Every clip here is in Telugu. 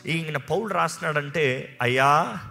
ఈయన పౌలు రాస్తున్నాడంటే అయ్యా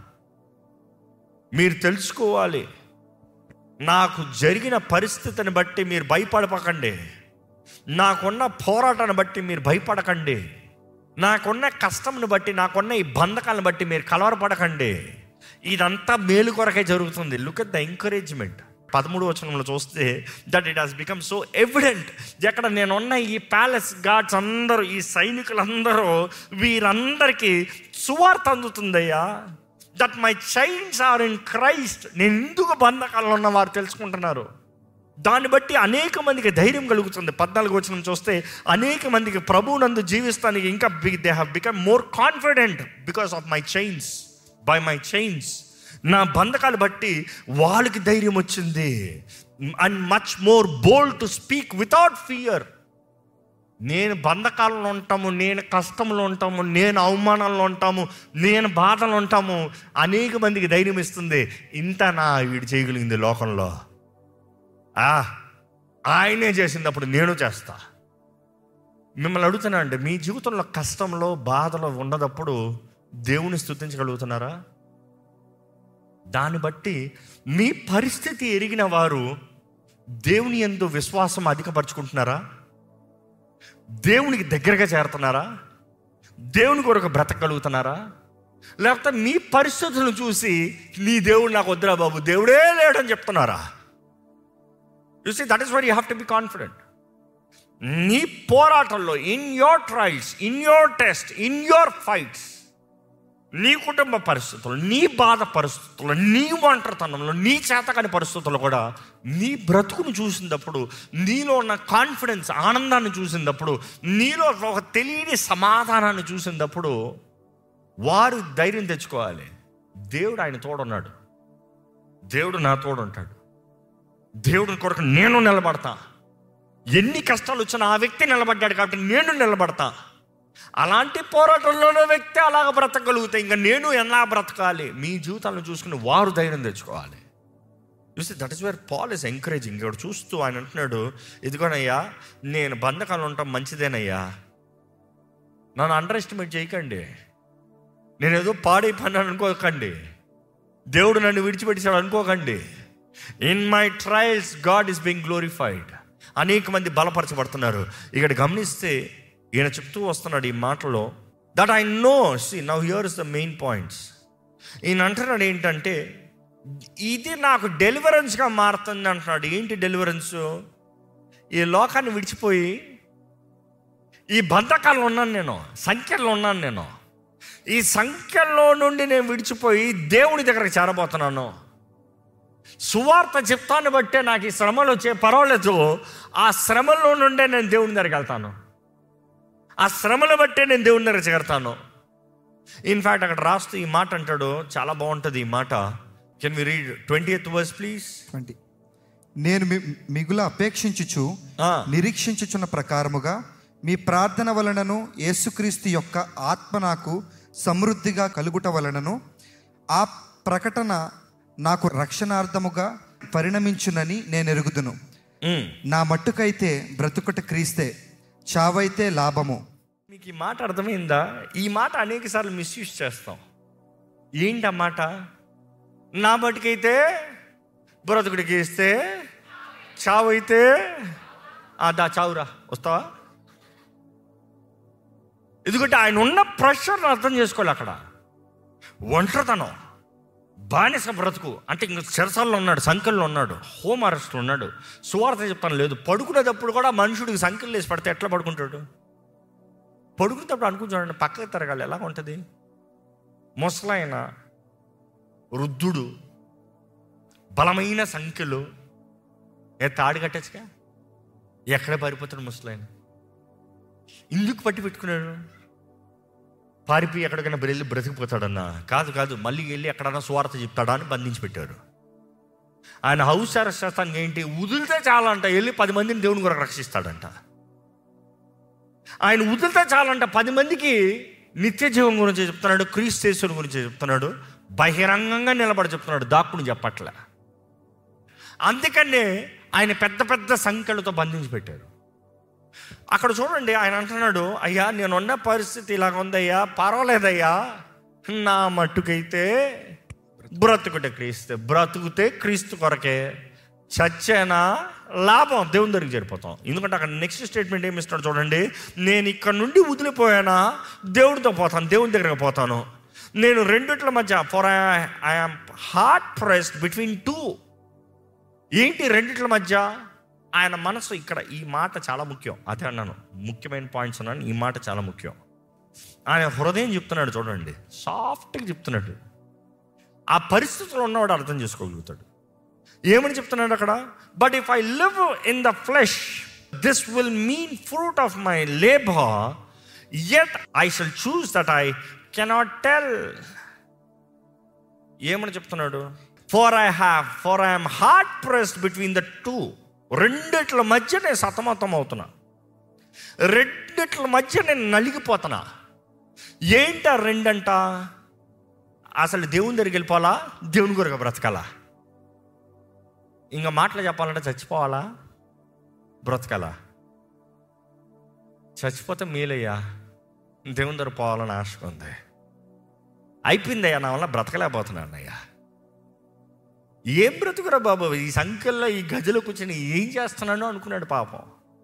మీరు తెలుసుకోవాలి నాకు జరిగిన పరిస్థితిని బట్టి మీరు భయపడపకండి నాకున్న పోరాటాన్ని బట్టి మీరు భయపడకండి నాకున్న కష్టంని బట్టి నాకున్న ఈ బంధకాలను బట్టి మీరు కలవరపడకండి ఇదంతా మేలు కొరకే జరుగుతుంది లుక్ అట్ ద ఎంకరేజ్మెంట్ పదమూడు వచనంలో చూస్తే that it has become so evident ఎక్కడ నేనున్న ఈ ప్యాలెస్ గార్డ్స్ అందరూ ఈ సైనికులందరూ వీరందరికీ సువార్త అందుతుందయ్యా that my child's are in Christ నేను ఎందుకు బంధకాల్లో ఉన్న వారు తెలుసుకుంటున్నారు దాన్ని బట్టి అనేక మందికి ధైర్యం కలుగుతుంది పద్నాలుగు వచనం చూస్తే అనేక మందికి ప్రభువునందు జీవిస్తానికి ఇంకా they have become more confident because of my chains by my chains నా బంధకాలు బట్టి వాళ్ళకి ధైర్యం వచ్చింది and much more bold to speak without fear నేను బంధకాలలో ఉంటాము నేను కష్టంలో ఉంటాము నేను అవమానాల్లో ఉంటాము నేను బాధలు ఉంటాము అనేక మందికి ధైర్యం ఇస్తుంది ఇంత నా వీడు చేయగలిగింది లోకంలో ఆ ఆయనే చేసినప్పుడు నేను చేస్తా మిమ్మల్ని అడుగుతున్నా అండి మీ జీవితంలో కష్టంలో బాధలో ఉన్నదప్పుడు దేవుని స్థుతించగలుగుతున్నారా దాన్ని బట్టి మీ పరిస్థితి ఎరిగిన వారు దేవుని ఎందు విశ్వాసం అధికపరుచుకుంటున్నారా దేవునికి దగ్గరగా చేరుతున్నారా దేవుని కొరకు బ్రతకగలుగుతున్నారా లేకపోతే మీ పరిస్థితులను చూసి నీ దేవుడు నాకు వద్దురా బాబు దేవుడే లేడని చెప్తున్నారా you see that is where you have to be confident నీ పోరాటంలో in your trials in your test in your fights నీ కుటుంబ పరిస్థితులు నీ బాధ పరిస్థితుల్లో నీ ఒంటరితనంలో నీ చేతకాని పరిస్థితుల్లో కూడా నీ బ్రతుకును చూసినప్పుడు నీలో ఉన్న కాన్ఫిడెన్స్ ఆనందాన్ని చూసినప్పుడు నీలో ఒక తెలియని సమాధానాన్ని చూసినప్పుడు వారు ధైర్యం తెచ్చుకోవాలి దేవుడు ఆయన తోడున్నాడు దేవుడు నా తోడు ఉంటాడు దేవుడి కొరకు నేను నిలబడతా ఎన్ని కష్టాలు వచ్చినా ఆ వ్యక్తి నిలబడ్డాడు కాబట్టి నేను నిలబడతా అలాంటి పోరాటంలోనే వ్యక్తి అలాగ బ్రతకగలుగుతా ఇంకా నేను ఎలా బ్రతకాలి మీ జీవితాలను చూసుకుని వారు ధైర్యం తెచ్చుకోవాలి చూస్తే that is where Paul is encouraging ఇక్కడ చూస్తూ ఆయన అంటున్నాడు ఇదిగోనయ్యా నేను బంధకాలు ఉండటం మంచిదేనయ్యా నన్ను అండర్ ఎస్టిమేట్ చేయకండి నేను ఏదో పాడైపోయినాను అనుకోకండి దేవుడు నన్ను విడిచిపెట్టేశాడు అనుకోకండి in my trials God is being glorified అనేక మంది బలపరచబడుతున్నారు ఇక్కడ గమనిస్తే ఈయన చెప్తూ వస్తున్నాడు ఈ మాటలో that I know see now here is the main points ఈయన అంటున్నాడు ఏంటంటే ఇది నాకు డెలివరెన్స్గా మారుతుంది అంటున్నాడు ఏంటి డెలివరెన్స్ ఈ లోకాన్ని విడిచిపోయి ఈ బంధకాల్లో ఉన్నాను నేను సంఖ్యల్లో ఉన్నాను నేను ఈ సంఖ్యల్లో నుండి నేను విడిచిపోయి దేవుని దగ్గరకు చేరబోతున్నాను సువార్త చెప్తాను బట్టే నాకు ఈ శ్రమలు వచ్చే పర్వాలేదు ఆ శ్రమల్లో నుండే నేను దేవుని దగ్గరికి వెళ్తాను ఆ శ్రమను బట్టే నేను దేవుని దగ్గర చేరతాను ఇన్ఫ్యాక్ట్ అక్కడ రాస్తూ ఈ మాట అంటాడు చాలా బాగుంటుంది ఈ మాట can we read twenty eighth verse please twenty నేను మి- మిగుల అపేక్షించుచు ఆ. నిరీక్షించుచున్న ప్రకారముగా మీ ప్రార్థన వలనను యేసుక్రీస్తు యొక్క ఆత్మ నాకు సమృద్ధిగా కలుగుట వలనను ఆ ప్రకటన నాకు రక్షణార్థముగా పరిణమించునని నేను ఎరుగుదును నా మట్టుకైతే బ్రతుకుట క్రీస్తే చావైతే లాభము మీకు ఈ మాట అర్థమైందా ఈ మాట అనేక సార్లు మిస్యూజ్ చేస్తాం ఏంటి ఆ మాట నా బతికైతే బ్రతుకుడికి ఇస్తే చావు అయితే ఆ, దా చావురా వస్తావా ఎందుకంటే ఆయన ఉన్న ప్రెషర్ని అర్థం చేసుకోవాలి అక్కడ ఒంటరితనం బానిస బ్రతుకు అంటే ఇంక చెరసాల్లో ఉన్నాడు సంఖ్యల్లో ఉన్నాడు హోమ్ అరెస్ట్లో ఉన్నాడు సువార్త చెప్తాను లేదు పడుకునేటప్పుడు కూడా మనుషుడికి సంఖ్యలు వేసి పడితే ఎట్లా పడుకుంటాడు పడుకునేటప్పుడు అనుకుంటాడు పక్కకు తిరగాలి ఎలా ఉంటుంది ముసలైన వృద్ధుడు బలమైన సంఖ్యలు ఏ తాడు కట్టచ్చుగా ఎక్కడ పారిపోతాడు ముసలైన ఎందుకు పట్టి పెట్టుకున్నాడు పారిపోయి ఎక్కడికైనా వెళ్ళి బ్రతికిపోతాడన్నా కాదు కాదు మళ్ళీ వెళ్ళి ఎక్కడన్నా సువార్త చెప్తాడా అని బంధించి పెట్టారు ఆయన హౌస్ అరెస్ట్ చేస్తానికి ఏంటి వదిలితే చాలంట వెళ్ళి పది మందిని దేవుని కొరకు రక్షిస్తాడంట ఆయన వదిలితే చాలంట పది మందికి నిత్య జీవం గురించి చెప్తున్నాడు క్రీస్తేశ్వరుని గురించి చెప్తున్నాడు బహిరంగంగా నిలబడి చెప్తున్నాడు దాక్కుని చెప్పట్లే అందుకనే ఆయన పెద్ద పెద్ద సంఖ్యలతో బంధించి పెట్టారు అక్కడ చూడండి ఆయన అంటున్నాడు అయ్యా నేనున్న పరిస్థితి ఇలాగ ఉందయ్యా పర్వాలేదయ్యా నా మట్టుకైతే బ్రతుకుటే క్రీస్తు బ్రతుకుతే క్రీస్తు కొరకే చచ్చేనా లాభం దేవుని దగ్గరికి చేరిపోతాం ఎందుకంటే అక్కడ నెక్స్ట్ స్టేట్మెంట్ ఏమి ఇస్తున్నాడు చూడండి నేను ఇక్కడ నుండి వదిలిపోయానా దేవుడితో పోతాను దేవుని దగ్గరకు పోతాను నేను రెండిట్ల మధ్య for I am hard pressed between two ఏంటి రెండిట్ల మధ్య ఆయన మనసు ఇక్కడ ఈ మాట చాలా ముఖ్యం అదే అన్నాను ముఖ్యమైన పాయింట్స్ అన్నాను ఈ మాట చాలా ముఖ్యం ఆయన హృదయం చెప్తున్నాడు చూడండి సాఫ్ట్గా చెప్తున్నాడు ఆ పరిస్థితుల్లో ఉన్నవాడు అర్థం చేసుకోగలుగుతాడు ఏమని చెప్తున్నాడు అక్కడ but if I live in the flesh this will mean fruit of my labour yet I shall choose that I cannot tell ఏమని చెప్తున్నాడు for I have for I am hard pressed between the two రెండిట్ల మధ్య నేను సతమతం అవుతున్నా రెండిట్ల మధ్య నేను నలిగిపోతున్నా ఏంట రెండంట అసలు దేవుని దగ్గరికి వెళ్ళిపోవాలా దేవుని కొరకు బ్రతకాలా ఇంకా మాటలు చెప్పాలంటే చచ్చిపోవాలా బ్రతకాలా చచ్చిపోతే మేలయ్యా దేవుని దగ్గర పోవాలని ఆశ ఉంది అయిపోయిందయ్యా నా వల్ల బ్రతకలేకపోతున్నాను అయ్యా ఏం బ్రతుకురా బాబు ఈ సంఖ్యల్లో ఈ గదిలో కూర్చొని ఏం చేస్తున్నాను అనుకున్నాడు పాపం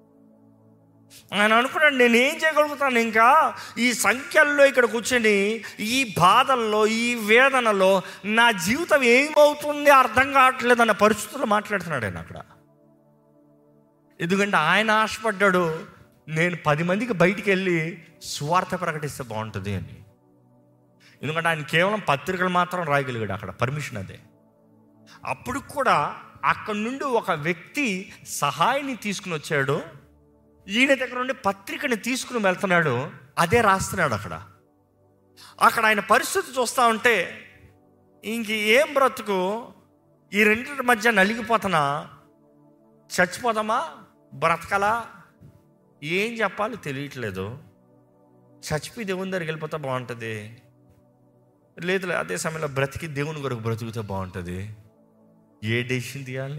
ఆయన అనుకున్నాడు నేను ఏం చేయగలుగుతాను ఇంకా ఈ సంఖ్యల్లో ఇక్కడ కూర్చొని ఈ బాధల్లో ఈ వేదనలో నా జీవితం ఏమవుతుంది అర్థం కావట్లేదు అన్న పరిస్థితుల్లో మాట్లాడుతున్నాడు ఆయన అక్కడ ఎందుకంటే ఆయన ఆశపడ్డాడు నేను పది మందికి బయటికి వెళ్ళి స్వార్థ ప్రకటిస్తే బాగుంటుంది అని ఎందుకంటే ఆయన కేవలం పత్రికలు మాత్రం రాయగలిగాడు అక్కడ పర్మిషన్ అదే అప్పుడు కూడా అక్కడ నుండి ఒక వ్యక్తి సహాయాన్ని తీసుకుని వచ్చాడు ఈయన దగ్గర నుండి పత్రికని తీసుకుని వెళ్తున్నాడు అదే రాస్తున్నాడు అక్కడ అక్కడ ఆయన పరిస్థితి చూస్తూ ఉంటే ఇంక ఏం బ్రతుకు ఈ రెండింటి మధ్య నలిగిపోతున్నా చచ్చిపోదామా బ్రతకలా ఏం చెప్పాలో తెలియట్లేదు చచ్చిపోయి దేవుని దగ్గరికి వెళ్ళిపోతే బాగుంటుంది లేదు అదే సమయంలో బ్రతికి దేవుని కొరకు బ్రతుకుతే బాగుంటుంది ఏ డెసిషన్ తీయాలి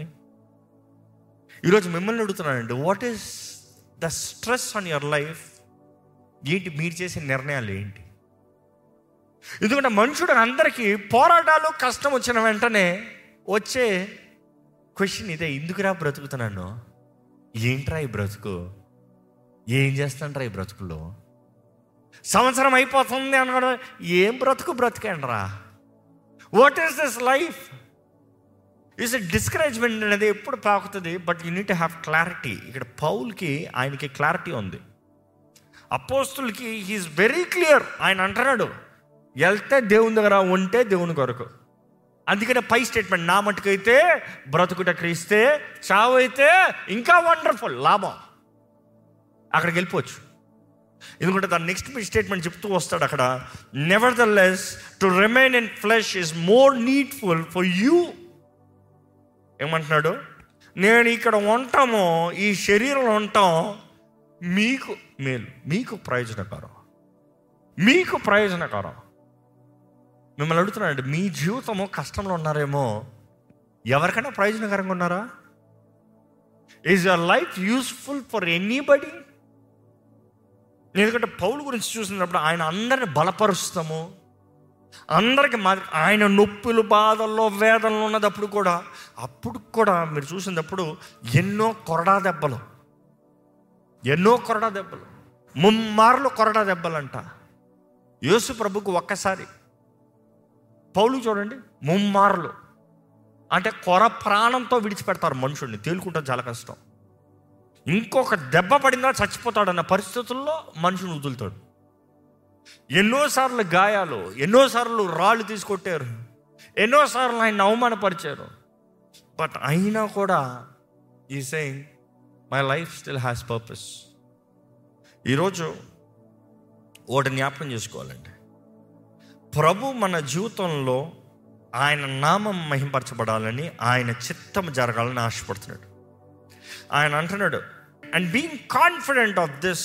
ఈరోజు మిమ్మల్ని అడుగుతున్నానండి what is the stress on your life ఏంటి మీరు చేసే నిర్ణయాలు ఏంటి ఎందుకంటే మనుషుడు అందరికీ పోరాటాలు కష్టం వచ్చిన వెంటనే వచ్చే క్వశ్చన్ ఇదే ఎందుకురా బ్రతుకుతున్నాను ఏంట్రా ఈ బ్రతుకు ఏం చేస్తాంట్రా ఈ బ్రతుకులో సంవత్సరం అయిపోతుంది అనుకోవడం ఏం బ్రతుకు బ్రతికండ్రా what is this life is discouragement అనేది ఎప్పుడు పాకుతుంది but you need have clarity ఇక్కడ పౌల్కి ఆయనకి క్లారిటీ ఉంది అపోస్తులకి హీఈస్ వెరీ క్లియర్ ఆయన అంటున్నాడు వెళ్తే దేవుని దగ్గర ఉంటే దేవుని కొరకు అందుకనే పై స్టేట్మెంట్ నా మటుకైతే బ్రతుకుట క్రీస్తే చావు అయితే ఇంకా వండర్ఫుల్ లాభం అక్కడికి వెళ్ళిపోవచ్చు ఎందుకంటే దాని నెక్స్ట్ స్టేట్మెంట్ చెప్తూ వస్తాడు అక్కడ nevertheless to remain in flesh is more needful for you ఏమంటున్నాడు నేను ఇక్కడ ఉంటామో ఈ శరీరంలో ఉంటాం మీకు మేలు మీకు ప్రయోజనకరం మీకు ప్రయోజనకరం మిమ్మల్ని అడుగుతున్నానండి మీ జీవితము కష్టంలో ఉన్నారేమో ఎవరికైనా ప్రయోజనకరంగా ఉన్నారా is your life useful for anybody ఎందుకంటే పౌలు గురించి చూసినప్పుడు ఆయన అందరిని బలపరుస్తాము అందరికి మా ఆయన నొప్పులు బాధల్లో వేదనలు ఉన్నదప్పుడు కూడా అప్పుడు కూడా మీరు చూసినప్పుడు ఎన్నో కొరడా దెబ్బలు ఎన్నో కొరడా దెబ్బలు ముమ్మార్లు కొరడా దెబ్బలంట యేసు ప్రభుకు ఒక్కసారి పౌలు చూడండి ముమ్మార్లు అంటే కొర ప్రాణంతో విడిచిపెడతారు మనుషుల్ని తేలుకుంటాం చాలా కష్టం ఇంకొక దెబ్బ పడిందా చచ్చిపోతాడన్న పరిస్థితుల్లో మనుషుని వదులుతాడు ఎన్నోసార్లు గాయాలు ఎన్నోసార్లు రాళ్ళు తీసుకొట్టారు ఎన్నోసార్లు ఆయన అవమానపరిచారు బట్ అయినా కూడా ఈ saying my life still has purpose ఈరోజు ఒకటి జ్ఞాపకం చేసుకోవాలండి ప్రభు మన జీవితంలో ఆయన నామం మహింపరచబడాలని ఆయన చిత్తం జరగాలని ఆశపడుతున్నాడు ఆయన అంటున్నాడు and being confident of this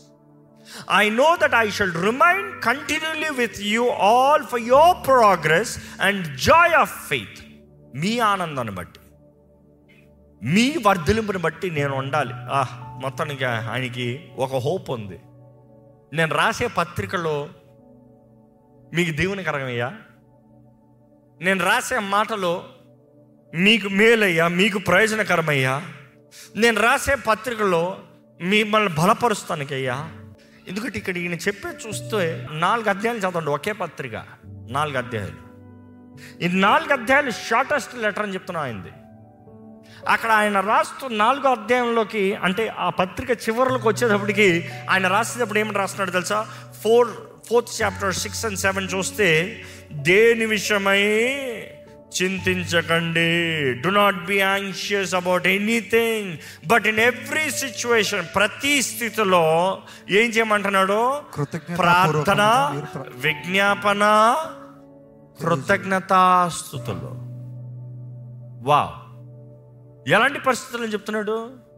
I know that I shall remain continuously with you all for your progress and joy of faith మీ ఆనందాన్ని బట్టి మీ వర్ధలింపుని బట్టి నేను ఉండాలి ఆహ్ మొత్తానికి ఆయనకి ఒక హోప్ ఉంది నేను రాసే పత్రికలో మీకు దీవెనకరమయ్యా నేను రాసే మాటలో మీకు మేలయ్యా మీకు ప్రయోజనకరమయ్యా నేను రాసే పత్రికలో మిమ్మల్ని బలపరుస్తానికయ్యా ఎందుకంటే ఇక్కడ ఈయన చెప్పే చూస్తే నాలుగు అధ్యాయాలు చదవండి ఒకే పత్రిక నాలుగు అధ్యాయాలు ఈ నాలుగు అధ్యాయాలు షార్టెస్ట్ లెటర్ అని చెప్తున్నా ఆయనది అక్కడ ఆయన రాస్తూ నాలుగో అధ్యాయంలోకి అంటే ఆ పత్రిక చివరిలోకి వచ్చేటప్పటికి ఆయన రాసేటప్పుడు ఏమని రాస్తున్నాడు తెలుసా four fourth chapter six and seven చూస్తే దేని విషయమై చింతించకండి do not be anxious about anything but in every situation ప్రతి స్థితిలో ఏం చేయమంటున్నాడు కృతజ్ఞతాపూర్వకంగా ప్రార్థన మీరు ప్ర- విజ్ఞాపన కృతజ్ఞతాస్థుతులు వా ఎలాంటి పరిస్థితులను చెప్తున్నాడు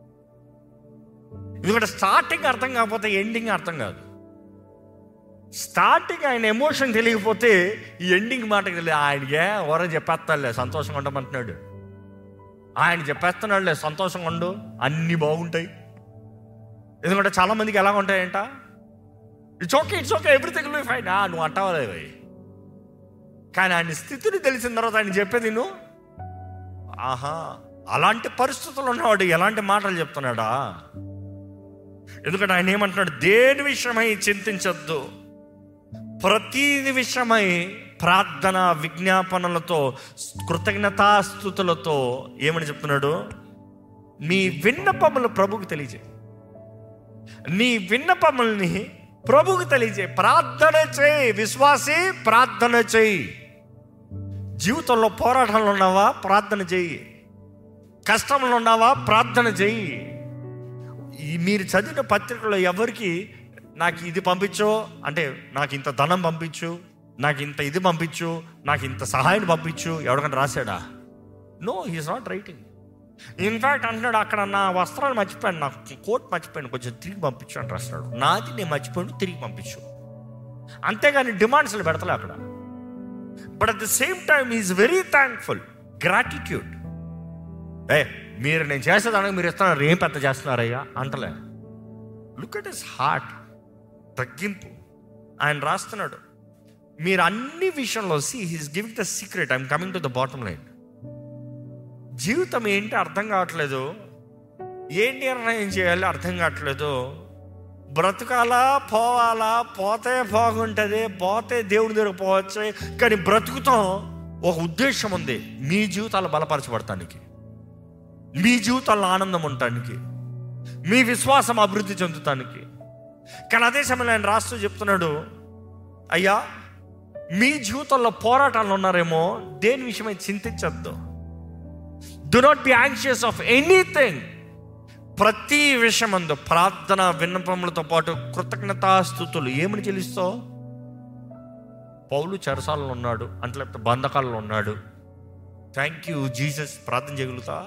ఎందుకంటే స్టార్టింగ్ అర్థం కాకపోతే ఎండింగ్ అర్థం కాదు స్టార్టింగ్ ఆయన ఎమోషన్ తెలియకపోతే ఈ ఎండింగ్ మాటకి తెలియదు ఆయనకే ఎవరో చెప్పేస్తాడులే సంతోషంగా ఉండమంటున్నాడు ఆయన చెప్పేస్తున్నాడులే సంతోషంగా ఉండు అన్నీ బాగుంటాయి ఎందుకంటే చాలా మందికి ఎలా ఉంటాయంట it's okay it's okay everything will fine నువ్వు అంటావలేవి కానీ ఆయన స్థితిని తెలిసిన తర్వాత ఆయన చెప్పేది నువ్వు ఆహా అలాంటి పరిస్థితులు ఉన్నవాడు ఎలాంటి మాటలు చెప్తున్నాడా ఎందుకంటే ఆయన ఏమంటున్నాడు దేని విషయమై చింతించొద్దు ప్రతి విషయమై ప్రార్థన విజ్ఞాపనలతో కృతజ్ఞతాస్థుతులతో ఏమని చెప్తున్నాడు నీ విన్నపములు ప్రభుకు తెలియజే నీ విన్నపముల్ని ప్రభుకు తెలియజే ప్రార్థన చేయి విశ్వాసి ప్రార్థన చేయి జీవితంలో పోరాటంలో ఉన్నావా ప్రార్థన చేయి కష్టంలో ఉన్నావా ప్రార్థన చేయి ఈ మీరు చదివిన పత్రికలో ఎవరికి నాకు ఇది పంపించో అంటే నాకు ఇంత ధనం పంపించు నాకు ఇంత ఇది పంపించు నాకు ఇంత సహాయం పంపించు ఎవరికైనా రాశాడా no he is not writing in fact అంటున్నాడు అక్కడ నా వస్త్రాలు మర్చిపోయాను నాకు కోట్ మర్చిపోయాను కొంచెం తిరిగి పంపించు అని రాస్తున్నాడు నాది నేను మర్చిపోయాను తిరిగి పంపించు అంతేగాని డిమాండ్స్లు పెడతలే అక్కడ but at the same time is very thankful gratitude ఏ మీరు నేను చేసేదానికి మీరు ఇస్తున్నారు ఏం పెద్ద చేస్తున్నారయ్యా అంటలే లుక్ అట్ ఇస్ హార్ట్ తగ్గింపు ఆయన రాస్తున్నాడు మీరు అన్ని విషయంలో see he's giving the secret I am coming to the bottom line జీవితం ఏంటి అర్థం కావట్లేదు ఏం నిర్ణయం చేయాలి అర్థం కావట్లేదు బ్రతకాలా పోవాలా పోతే బాగుంటుంది పోతే దేవుడి దగ్గర పోవచ్చు కానీ బ్రతుకుతాం ఒక ఉద్దేశం ఉంది మీ జీవితాలు బలపరచబడటానికి మీ జీవితాల్లో ఆనందం ఉండటానికి మీ విశ్వాసం అభివృద్ధి చెందుతానికి కానీ అదే సమయంలో ఆయన రాస్తూ చెప్తున్నాడు అయ్యా మీ జీవితంలో పోరాటాలు ఉన్నారేమో దేని విషయమై చింతించద్దు do not be anxious of anything ప్రతి విషయమందు ప్రార్థన విన్నపములతో పాటు కృతజ్ఞతాస్థుతులు ఏమని చెల్లిస్తావు పౌలు చెరసాలలో ఉన్నాడు అంటే లేకపోతే బంధకాలలో ఉన్నాడు థ్యాంక్ యూ జీసస్ ప్రార్థన చేయగలుగుతా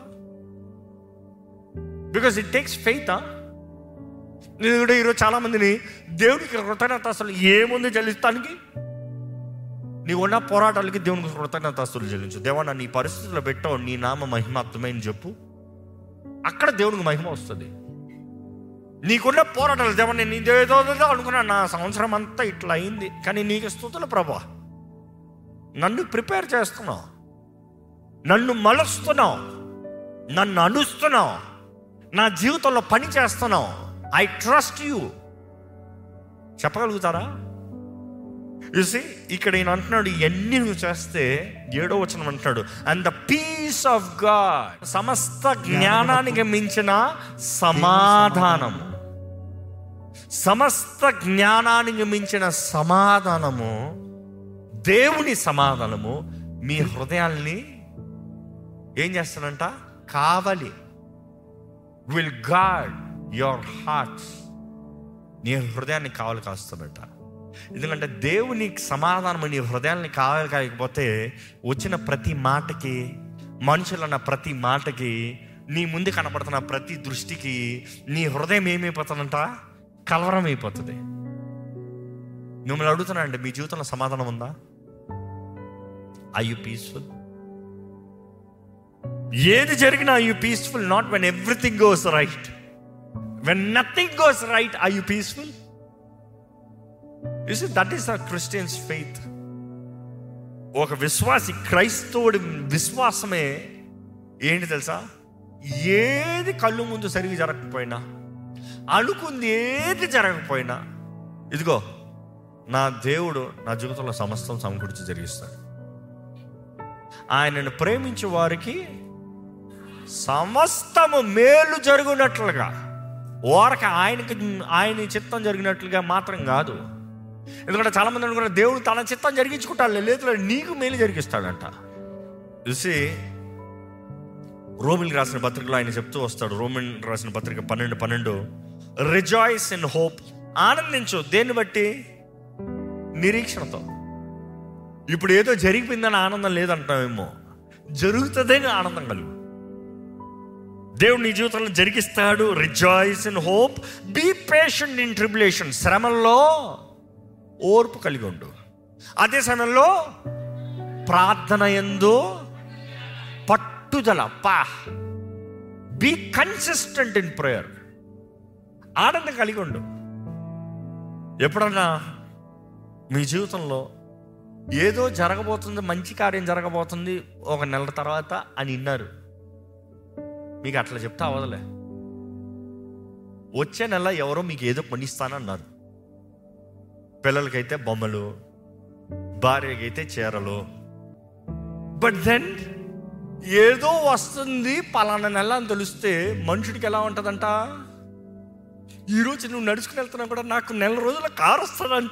బికాస్ ఇట్ టేక్స్ ఫెయిత్ నేను కూడా ఈరోజు చాలా మందిని దేవుడికి కృతజ్ఞత అసలు ఏముంది చెల్లిస్తానికి నీవు ఉన్న పోరాటాలకి దేవునికి కృతజ్ఞతాస్తులు చెల్లించు దేవా నన్ను ఈ పరిస్థితుల్లో పెట్టావు నీ నామ మహిమాత్మని చెప్పు అక్కడ దేవునికి మహిమ వస్తుంది నీకున్న పోరాటాలు దేవా నేను ఇదేదో ఏదో అనుకున్నా నా సంవత్సరం అంతా ఇట్లా అయింది కానీ నీకు స్థుతులు ప్రభా నన్ను ప్రిపేర్ చేస్తున్నావు నన్ను మలుస్తున్నావు నన్ను అనుస్తున్నావు నా జీవితంలో పని చేస్తున్నావు ఐ ట్రస్ట్ యూ చెప్పగలుగుతారా చూసి ఇక్కడ ఈయన అంటున్నాడు ఇవన్నీ నువ్వు చేస్తే ఏడో వచనం అంటున్నాడు and the peace of God సమస్త జ్ఞానానికి మించిన సమాధానము సమస్త జ్ఞానానికి మించిన సమాధానము దేవుని సమాధానము మీ హృదయాల్ని ఏం చేస్తానంట కావలి విల్ గాడ్ యువర్ హార్ట్స్ నీ హృదయాన్ని కావాలి కాస్తాడట ఎందుకంటే దేవుని సమాధానం నీ హృదయాన్ని కావాలి కాకపోతే వచ్చిన ప్రతి మాటకి మనుషులన్న ప్రతి మాటకి నీ ముందు కనపడుతున్న ప్రతి దృష్టికి నీ హృదయం ఏమైపోతుందంట కలవరం అయిపోతుంది మిమ్మల్ని అడుగుతున్నా అండి మీ జీవితంలో సమాధానం ఉందా ఐ యు పీస్ఫుల్ ఏది జరిగినా you peaceful not when everything goes right when nothing goes right I you peaceful is that is the Christians faith ఒక విశ్వాసి క్రైస్తవుడి విశ్వాసమే ఏంటి తెలుసా ఏది కళ్ళు ముందు సరిగి జరగకపోయినా అనుకుంది ఏది జరగకపోయినా ఇదిగో నా దేవుడు నా జీవితంలో సమస్తం సమకూర్చి జరిగిస్తాడు ఆయనను ప్రేమించే వారికి సమస్తము మేలు జరుగునట్లుగా ఓరక ఆయనకి ఆయన చిత్తం జరిగినట్లుగా మాత్రం కాదు ఎందుకంటే చాలా మంది అనుకున్నారు దేవుడు తన చిత్తం జరిగించుకుంటాడు లేదు నీకు మేలు జరిగిస్తాడంట చూసి రోమిల్ రాసిన పత్రికలో ఆయన చెప్తూ వస్తాడు రోమిన్ రాసిన పత్రిక పన్నెండు పన్నెండు రిజాయిస్ ఇన్ హోప్ ఆనందించు దేన్ని బట్టి నిరీక్షణతో ఇప్పుడు ఏదో జరిగిపోయిందని ఆనందం లేదంటామేమో జరుగుతుందని ఆనందం కలుగు దేవుడు నీ జీవితంలో జరిగిస్తాడు rejoice in hope be patient in tribulation శ్రమల్లో ఓర్పు కలిగి ఉండు అదే సమయంలో ప్రార్థన ఎందు పట్టుదల పా బీ కన్సిస్టెంట్ ఇన్ ప్రేయర్ ఆనందం కలిగి ఉండు ఎప్పుడన్నా మీ జీవితంలో ఏదో జరగబోతుంది మంచి కార్యం జరగబోతుంది ఒక నెల తర్వాత అని విన్నారు మీకు అట్లా చెప్తే అవదలే వచ్చే నెల ఎవరో మీకు ఏదో కొనిస్తానన్నారు పిల్లలకైతే బొమ్మలు భార్యకైతే చీరలు బట్ దెన్ ఏదో వస్తుంది పలానా నెల అని తెలిస్తే మనుషుడికి ఎలా ఉంటుందంట ఈరోజు నువ్వు నడుచుకుని వెళ్తున్నా కూడా నాకు నెల రోజుల కారు వస్తుందంట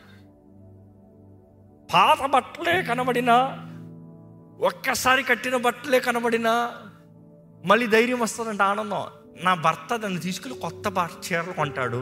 పాత బట్టలే కనబడినా ఒక్కసారి కట్టిన బట్టలే కనబడినా మళ్ళీ ధైర్యం వస్తుందంట ఆనందం నా భర్త దాన్ని తీసుకుని కొత్త బట్ట చీరలు కొంటాడు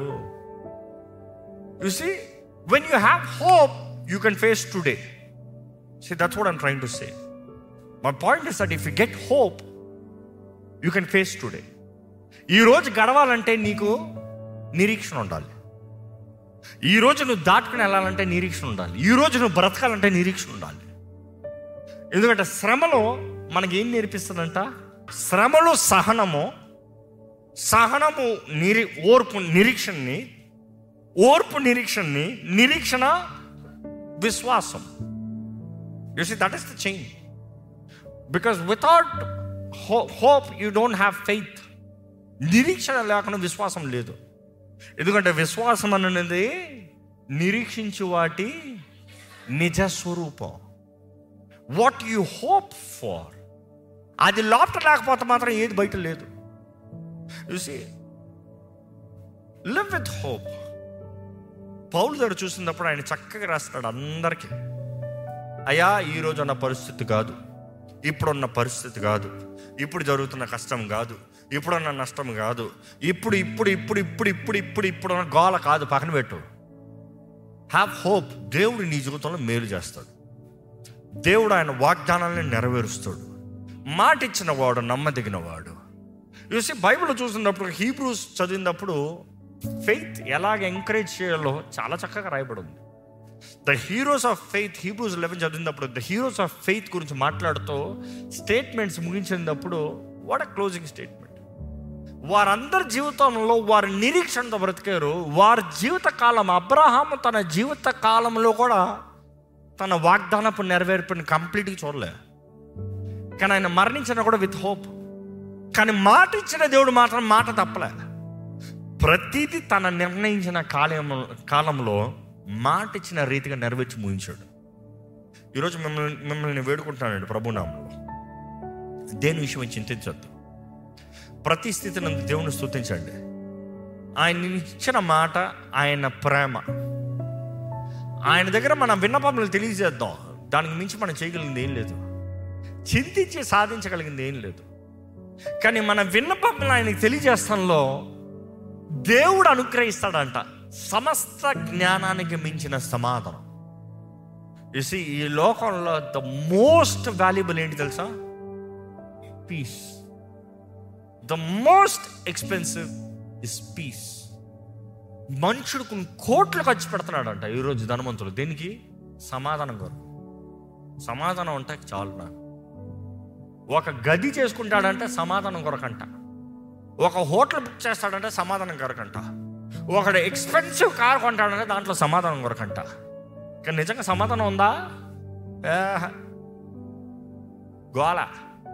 you see when you have hope you can face today see that's what I'm trying to say my point is that if you get hope you can face today ఈరోజు గడవాలంటే నీకు నిరీక్షణ ఉండాలి ఈ రోజు నువ్వు దాటుకుని వెళ్ళాలంటే నిరీక్షణ ఉండాలి ఈ రోజు నువ్వు బ్రతకాలంటే నిరీక్షణ ఉండాలి ఎందుకంటే శ్రమలో మనకి ఏం నేర్పిస్తుందంట శ్రమలో సహనము సహనము నిరీ ఓర్పు నిరీక్షణని ఓర్పు నిరీక్షణని నిరీక్షణ విశ్వాసం you see that is the change because without hope you don't have faith నిరీక్షణ లేకుండా విశ్వాసం లేదు ఎందుకంటే విశ్వాసం అనేది నిరీక్షించు వాటి నిజ స్వరూపం వాట్ యు హోప్ ఫార్ అది లోపల లేకపోతే మాత్రం ఏది బయట లేదు చూసి లివ్ విత్ హోప్ పౌలు దగ్గర చూసినప్పుడు ఆయన చక్కగా రాస్తాడు అందరికీ అయ్యా ఈరోజు ఉన్న పరిస్థితి కాదు ఇప్పుడున్న పరిస్థితి కాదు ఇప్పుడు జరుగుతున్న కష్టం కాదు ఇప్పుడున్న నష్టం కాదు ఇప్పుడు ఇప్పుడు ఇప్పుడు ఇప్పుడు ఇప్పుడు ఇప్పుడు ఇప్పుడున్న గోల కాదు పక్కన పెట్టు హ్యావ్ హోప్ దేవుడు నీ జీవితంలో మేలు చేస్తాడు దేవుడు ఆయన వాగ్దానాలను నెరవేరుస్తాడు మాట ఇచ్చిన వాడు నమ్మదగిన వాడు చూసి బైబిల్ చూసినప్పుడు హీబ్రూస్ చదివినప్పుడు ఫెయిత్ ఎలాగ ఎంకరేజ్ చేయాలో చాలా చక్కగా రాయబడి ఉంది the heroes of faith Hebrews eleven చదివినప్పుడు ద హీరోస్ ఆఫ్ ఫెయిత్ గురించి మాట్లాడుతూ స్టేట్మెంట్స్ ముగించినప్పుడు వాట్ అ క్లోజింగ్ స్టేట్మెంట్ వారందరి జీవితంలో వారి నిరీక్షణతో బ్రతికారు వారి జీవిత కాలం అబ్రహాము తన జీవిత కాలంలో కూడా తన వాగ్దానపు నెరవేర్పుని కంప్లీట్గా చూడలే కానీ ఆయన మరణించిన కూడా విత్ హోప్ కానీ మాట ఇచ్చిన దేవుడు మాత్రం మాట తప్పలే ప్రతిదీ తన నిర్ణయించిన కాలం కాలంలో మాట ఇచ్చిన రీతిగా నెరవేర్చి ముగించాడు ఈరోజు మిమ్మల్ని మిమ్మల్ని వేడుకుంటున్నానండి ప్రభునామంలో దేని విషయం చింతించొద్దు ప్రతి స్థితిని దేవుని స్తుతించండి ఆయన ఇచ్చిన మాట ఆయన ప్రేమ ఆయన దగ్గర మన విన్నపములు తెలియజేద్దాం దానికి మించి మనం చేయగలిగింది ఏం లేదు చింతించి సాధించగలిగింది ఏం లేదు కానీ మన విన్నపములు ఆయనకి తెలియజేస్తాంలో దేవుడు అనుగ్రహిస్తాడంట సమస్త జ్ఞానానికి మించిన సమాధానం చూసి ఈ లోకంలో ద మోస్ట్ వాల్యుబుల్ ఏంటి తెలుసా peace the most expensive is peace మనుషుడు కొన్ని కోట్లు ఖర్చు పెడుతున్నాడంట ఈరోజు ధనవంతులు దేనికి సమాధానం కొరకు సమాధానం అంటే చాలు నాకు ఒక గది చేసుకుంటాడంటే సమాధానం కొరకంట ఒక హోటల్ బుక్ చేస్తాడంటే సమాధానం కొరకంట ఒకడు ఎక్స్పెన్సివ్ కార్ కొంటాడంటే దాంట్లో సమాధానం కొరకంట కానీ నిజంగా సమాధానం ఉందా ఏహ. గోల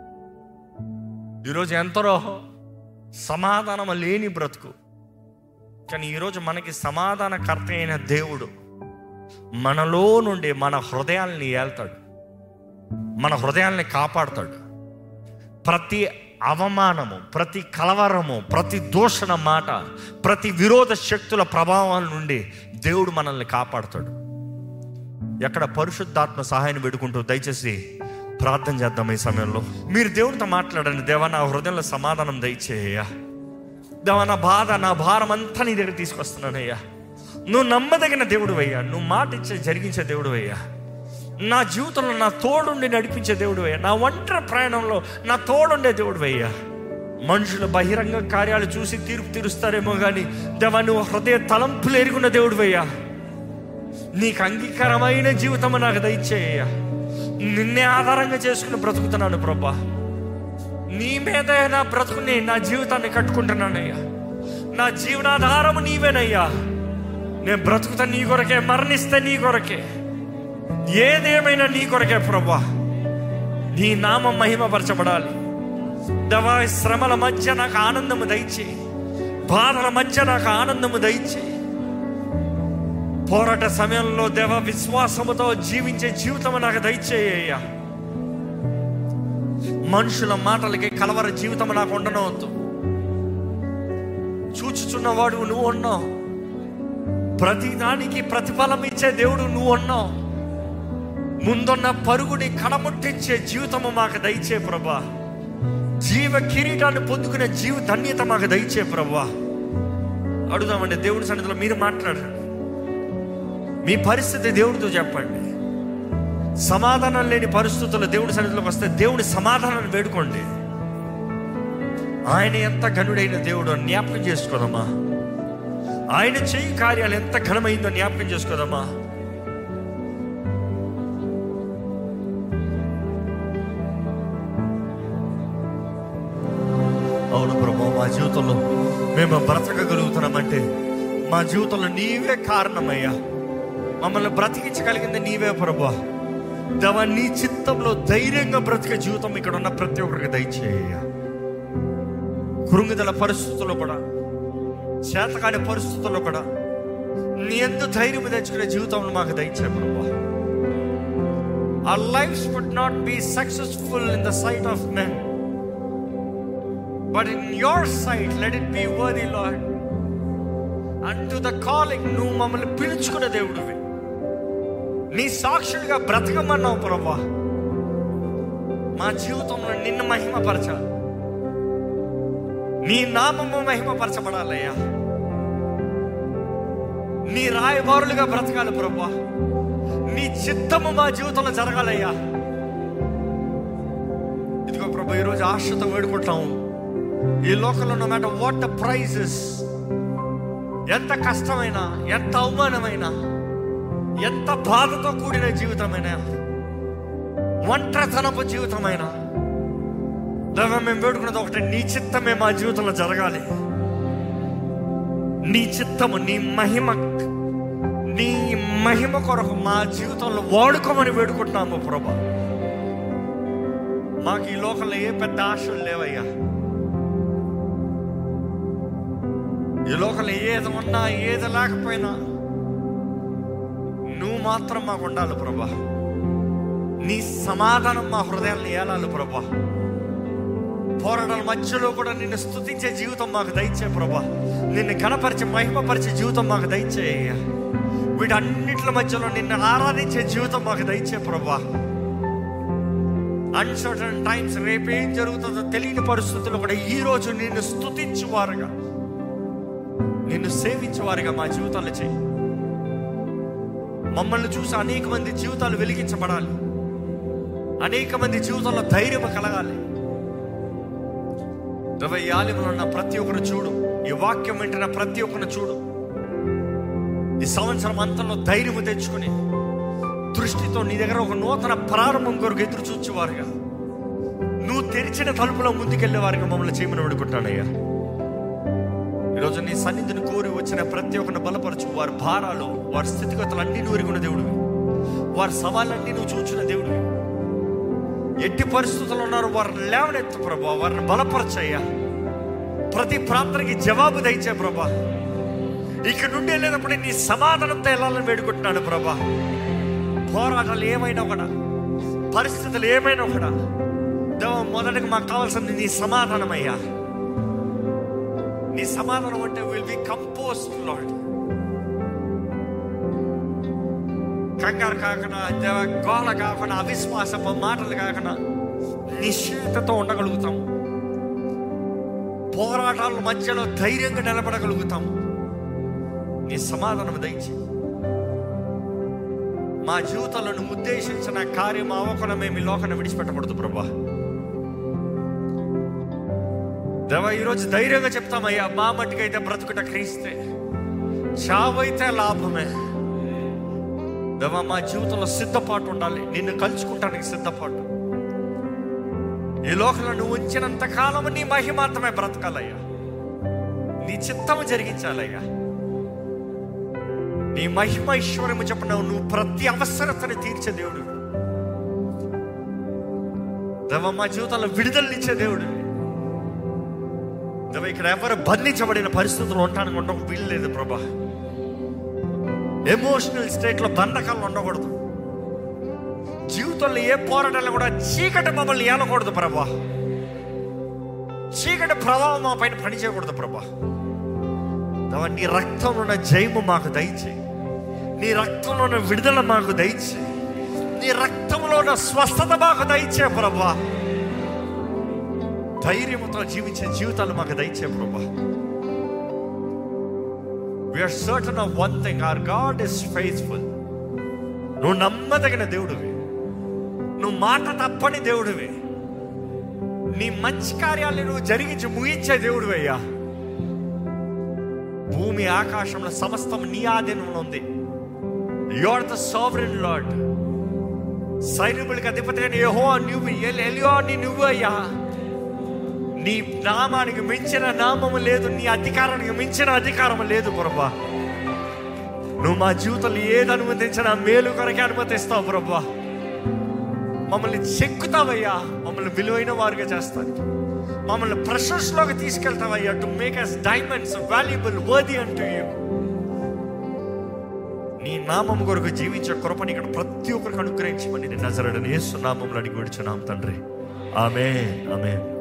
ఈరోజు ఎంతరో సమాధానం లేని బ్రతుకు కానీ ఈరోజు మనకి సమాధానకర్త అయిన దేవుడు మనలో నుండి మన హృదయాల్ని ఏల్తాడు మన హృదయాల్ని కాపాడుతాడు ప్రతి అవమానము ప్రతి కలవరము ప్రతి దూషణ మాట ప్రతి విరోధ శక్తుల ప్రభావాల నుండి దేవుడు మనల్ని కాపాడుతాడు ఎక్కడ పరిశుద్ధాత్మ సహాయాన్ని పెడుకుంటూ దయచేసి ప్రార్థన చేద్దాం ఈ సమయంలో మీరు దేవునితో మాట్లాడండి దేవా నా హృదయంలో సమాధానం దయచేయ్యా దేవా నా బాధ నా భారం అంతా నీ దగ్గర తీసుకొస్తున్నానయ్యా నువ్వు నమ్మదగిన దేవుడు అయ్యా నువ్వు మాట ఇచ్చే జరిగించే దేవుడు అయ్యా నా జీవితంలో నా తోడుండి నడిపించే దేవుడు అయ్యా నా ఒంటరి ప్రయాణంలో నా తోడుండే దేవుడు అయ్యా మనుషుల బహిరంగ కార్యాలు చూసి తీర్పు తీరుస్తారేమో కానీ దేవా నువ్వు హృదయ తలంపులు ఎరుగున్న దేవుడు అయ్యా నీకు అంగీకారమైన జీవితం నాకు దయచేయ నిన్నే ఆధారంగా చేసుకుని బ్రతుకుతున్నాను ప్రభా నీ మీదే నా బ్రతుకుని నా జీవితాన్ని కట్టుకుంటున్నానయ్యా నా జీవనాధారము నీవేనయ్యా నేను బ్రతుకుతా నీ కొరకే మరణిస్తే నీ కొరకే ఏదేమైనా నీ కొరకే ప్రభా నీ నామం మహిమపరచబడాలి దవా శ్రమల మధ్య నాకు ఆనందము దయచేయి బాధల మధ్య నాకు ఆనందము దయచేయి పోరాట సమయంలో దేవ విశ్వాసముతో జీవించే జీవితం నాకు దయచేయ్యా మనుషుల మాటలకి కలవర జీవితం నాకు ఉండనవద్దు చూచుచున్నవాడు నువ్వు ఉన్నావు ప్రతి దానికి ప్రతిఫలం ఇచ్చే దేవుడు నువ్వు ఉన్నావు ముందున్న పరుగుని కడముట్టించే జీవితము మాకు దయచే ప్రభా జీవ కిరీటాన్ని పొందుకునే జీవ ధన్యత మాకు దయచే ప్రభా అడుగుదామండి దేవుడి సన్నిధిలో మీరు మాట్లాడండి మీ పరిస్థితి దేవుడితో చెప్పండి సమాధానం లేని పరిస్థితుల్లో దేవుడి సన్నిధిలోకి వస్తే దేవుడి సమాధానాన్ని వేడుకోండి ఆయన ఎంత ఘనుడైన దేవుడు అని జ్ఞాపకం చేసుకోదమ్మా ఆయన చేయి కార్యాలు ఎంత ఘనమైందో జ్ఞాపకం చేసుకోదమ్మా అవును ప్రభు మా జీవితంలో మేము బ్రతకగలుగుతున్నామంటే మా జీవితంలో నీవే కారణమయ్యా మమ్మల్ని బ్రతికించగలిగింది నీవే ప్రభా దవ నీ చిత్తంలో ధైర్యంగా బ్రతికే జీవితం ఇక్కడ ఉన్న ప్రతి ఒక్కరికి దయచేయ కృంగిదల పరిస్థితుల్లో కూడా చేతకాని పరిస్థితుల్లో కూడా నీ ఎందు ధైర్యం తెచ్చుకునే జీవితంలో మాకు దయచే ప్రభా Our lives would not be successful in the sight of men, but in your sight, let it be worthy, Lord. అంటూ ద కాలింగ్ నువ్వు మమ్మల్ని పిలుచుకున్న దేవుడివి నీ సాక్షులుగా బ్రతకమన్నావు ప్రభా మా జీవితంలో నిన్ను మహిమపరచాలి నీ నామము మహిమపరచబడాలయ్యా నీ రాయబారులుగా బ్రతకాలి ప్రభా నీ చిత్తము మా జీవితంలో జరగాలయ్యా ఇదిగో ప్రభా ఈరోజు ఆశతో వేడుకుంటాము ఈ లోకంలో no matter what the prizes ఎంత కష్టమైనా ఎంత అవమానమైనా ఎంత బాధతో కూడిన జీవితమైనా ఒంటరితనపు జీవితమైనా దేవా మేము వేడుకున్నది ఒకటి నీ చిత్తమే మా జీవితంలో జరగాలి నీ చిత్తము నీ మహిమ నీ మహిమ కొరకు మా జీవితంలో వాడుకోమని వేడుకుంటున్నాము ప్రభా మాకు ఈ లోకంలో ఏ పెద్ద ఆశలు లేవయ్యా ఈ లోకంలో ఏది ఉన్నా ఏది లేకపోయినా నువ్వు మాత్రం మాకు ఉండాలి ప్రభా నీ సమాధానం మా హృదయాన్ని ఏలాలి ప్రభా పోరాటాల మధ్యలో కూడా నిన్ను స్తుతించే జీవితం మాకు దయచే ప్రభా నిన్ను కనపరిచే మహిమపరిచే జీవితం మాకు దయచేయ వీటన్నిటిల మధ్యలో నిన్ను ఆరాధించే జీవితం మాకు దయచే ప్రభా అన్సర్టన్ టైమ్స్ రేపేం జరుగుతుందో తెలియని పరిస్థితుల్లో కూడా ఈ రోజు నిన్ను స్తుతించువారుగా నిన్ను సేవించేవారుగా మా జీవితాలు చేయి మమ్మల్ని చూసి అనేక మంది జీవితాలు వెలిగించబడాలి అనేక మంది జీవితంలో ధైర్యం కలగాలి ఇరవై ఆలిమలో ఉన్న ప్రతి ఒక్కరు చూడు ఈ వాక్యం వింటున్న ప్రతి ఒక్కరు చూడు ఈ సంవత్సరం అంతంలో ధైర్యం తెచ్చుకుని దృష్టితో నీ దగ్గర ఒక నూతన ప్రారంభం కొరకు ఎదురు చూచేవారుగా నువ్వు తెరిచిన తలుపులో ముందుకెళ్ళేవారుగా మమ్మల్ని చేయమని వేడుకుంటానయ్యా ఈరోజు నీ సన్నిధిని కోరి వచ్చిన ప్రతి ఒక్కరిని బలపరచు వారి భారాలు వారి స్థితిగతులు అన్ని నువ్వు ఎరుగున్న దేవుడివి వారి సవాళ్ళన్నీ నువ్వు చూచిన దేవుడివి ఎట్టి పరిస్థితులు ఉన్నారు వారిని లేవనెత్తు ప్రభా వారిని బలపరచయ్యా ప్రతి ప్రార్థనకి జవాబు దయచే ప్రభా ఇక్కడ నుండి వెళ్ళేటప్పుడు నీ సమాధానంతో వెళ్ళాలని వేడుకుంటున్నాను ప్రభా పోరాటాలు ఏమైనా కూడా పరిస్థితులు ఏమైనా కూడా దేవ మొదటగా మాకు కావాల్సింది నీ సమాధానం అయ్యా నీ సమాధానం అంటే విల్ బి కంపోస్ట్ లాడ్ కంగారు కాకుండా దేవ గోల కాకుండా అవిశ్వాసపు మాటలు కాకుండా నిశ్చయతతో ఉండగలుగుతాం పోరాటాల మధ్యలో ధైర్యంగా నిలబడగలుగుతాం నీ సమాధానం దయచి మా జీవితంలో నువ్వు ఉద్దేశించిన కార్యం అవ్వకుండా మేము ఈ లోకాన్ని విడిచిపెట్టకూడదు ప్రభా దేవ ఈరోజు ధైర్యంగా చెప్తామయ్యా మా మట్టికైతే బ్రతుకుట క్రీస్తే చావైతే లాభమే దేవ మా జీవితంలో సిద్ధపాటు ఉండాలి నిన్ను కలుసుకుంటానికి సిద్ధపాటు ఈ లోకంలో నువ్వు ఉంచినంత కాలం నీ మహిమాత్రమే బ్రతకాలయ్యా నీ చిత్తము జరిగించాలయ్యా నీ మహిమ ఐశ్వర్యము చెప్పిన నువ్వు ప్రతి అవసరతను తీర్చే దేవుడు దేవ మా జీవితంలో విడుదలనిచ్చే దేవుడు దేవ ఇక్కడ ఎవరు బంధించబడిన పరిస్థితులు ఉండడానికి ఉండడం వీలు లేదు ప్రభా ఎమోషనల్ స్టేట్లో బంధకాలు ఉండకూడదు జీవితంలో ఏ పోరాటాలు కూడా చీకటి మమ్మల్ని ఏలకూడదు ప్రభా చీకటి ప్రభావం మా పైన పనిచేయకూడదు ప్రభా దేవ నీ రక్తంలో ఉన్న జయము మాకు దయచేయి నీ రక్తంలో ఉన్న విడుదల మాకు దయచేయి నీ రక్తంలో ఉన్న స్వస్థత మాకు దయచే ప్రభా ధైర్యంతో జీవించే జీవితాలు మాకు దయచే ప్రభా we are certain of one thing our God is faithful నువ్వు నమ్మదగిన దేవుడివి నువ్వు మాట తప్పని దేవుడివి నీ మంచి కార్యాలను నువ్వు జరిగించి ముగించే దేవుడివి అయ్యా భూమి ఆకాశంలో సమస్తం నీ ఆధీనంలో ఉంది you are the sovereign Lord సైనికులకి అధిపతి అయిన యహో నువ్వు ఎలియో నీ నువ్వు అయ్యా నీ నామానికి మించిన నామము లేదు నీ అధికారానికి మించిన అధికారం లేదు ప్రభా నువ్వు మా జీవితంలో ఏది అనుమతించినా మేలు కొరకే అనుమతిస్తావు ప్రభా మమ్మల్ని చెక్కుతావయ్యా మమ్మల్ని విలువైన వారుగా చేస్తాను మమ్మల్ని ప్రశస్లోకి తీసుకెళ్తావయ్యా to make us diamonds valuable worthy అంటూ యూ నీ నామం కొరకు జీవించే కృపని ఇక్కడ ప్రతి ఒక్కరికి అనుగ్రహించమని నేను నజరడని యేసు నామంలో అడిగి విడుచున్నాం తండ్రి ఆమె ఆమె